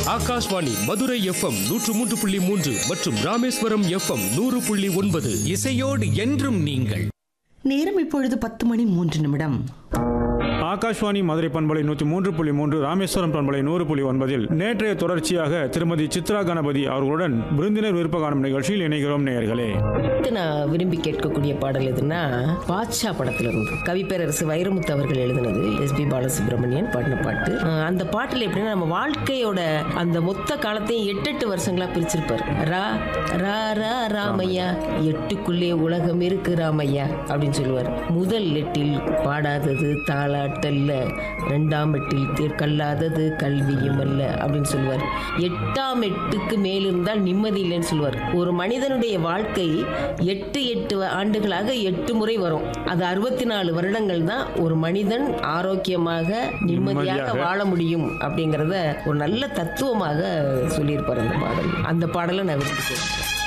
Akashvani Madurai FM நூற்று மூன்று புள்ளி மூன்று மற்றும் ராமேஸ்வரம் எஃப்எம் நூறு புள்ளி ஒன்பது இசையோடு என்றும் நீங்கள் நேரம் இப்பொழுது பத்து மணி மூன்று நிமிடம் ஆகாஷ்வாணி மதுரை பண்பலை நூற்றி மூன்று புள்ளி மூன்று ராமேஸ்வரம் பண்பலை நூறு புள்ளி ஒன்பதில் நேற்றைய தொடர்ச்சியாக திருமதி சித்ரா கணபதி அவர்களுடன் விருந்தினர் விருப்ப காணும் நிகழ்ச்சியில் இணைகிறோம் நேயர்களே அடுத்து நான் விரும்பி கேட்கக்கூடிய பாடல் எதுன்னா பாட்ஷா படத்துல இருந்து கவிப்பேரரசு வைரமுத்து அவர்கள் எழுதினது எஸ்பி பாலசுப்ரமணியன் பாடின பாட்டு அஹ் அந்த பாட்டுல எப்படின்னா நம்ம வாழ்க்கையோட அந்த மொத்த காலத்தையும் எட்டு எட்டு வருஷங்களா பிரிச்சிருப்பார் ரா ரா ரா ராமையா எட்டுக்குள்ளே உலகம் இருக்கு ராமையா அப்படின்னு சொல்லுவார் முதல் எட்டில் பாடாதது தாளாட்டல்ல ரெண்டாம் எட்டில் தீர்க்கல்லாதது கல்வியும் அல்ல அப்படின்னு சொல்லுவார் எட்டாம் எட்டுக்கு மேல் இருந்தால் நிம்மதி இல்லைன்னு சொல்லுவார் ஒரு மனிதனுடைய வாழ்க்கை எட்டு எட்டு ஆண்டுகளாக எட்டு முறை வரும் அது அறுபத்தி நாலு வருடங்கள் தான் ஒரு மனிதன் ஆரோக்கியமாக நிம்மதியாக நிம்மதியாக. வாழ முடியும் அப்படிங்கிறத ஒரு நல்ல தத்துவமாக சொல்லியிருப்பார் அந்த பாடல் அந்த பாடலை நான் விரும்பி கேட்கிறேன்